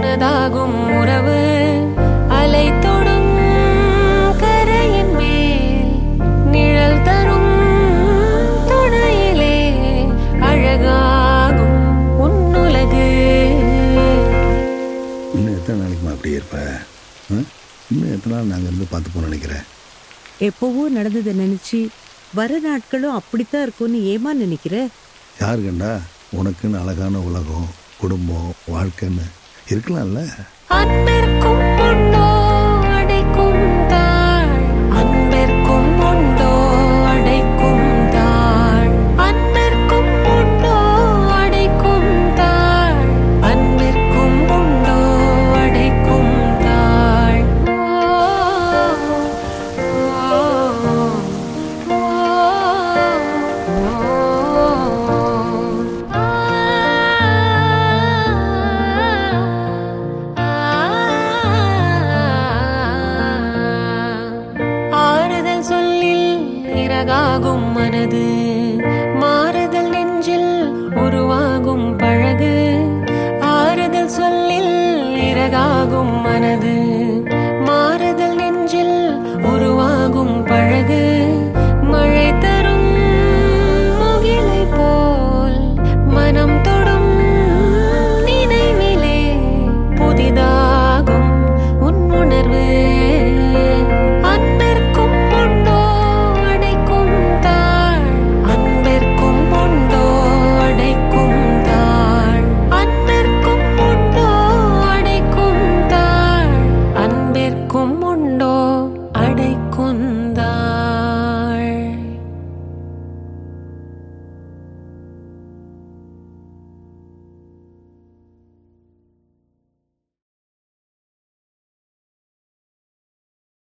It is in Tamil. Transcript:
மனதாகும் உறவு அலை தொடும் கரையின் மேல் நிழல் தரும் துணையிலே அழகாகும் உன்னுலகு இன்னும் எத்தனை நாளைக்குமா அப்படியே இருப்ப ஆ? இன்னும் எத்தனை நாள் நாங்கள் இருந்து பார்த்துப்போம் நினைக்கிறேன் எப்பவோ நடந்ததை நினைச்சு வர நாட்களும் அப்படித்தான் இருக்கும்னு ஏமா நினைக்கிற யார் கண்டா உனக்குன்னு அழகான உலகம் குடும்பம் வாழ்க்கைன்னு இருக்கலாம்ல அன்பிற்கும் உண்டோ அடைக்கும் தாழ் அன்பிற்கும் உண்டோ அடைக்கும் தாழ் அன்பிற்கும் உண்டோ அடைக்கும் தாழ் அன்பிற்கும் உண்டோ அடைக்கும் தாழ் ஆறுதல் சொல்லில் இறகாகும் மனது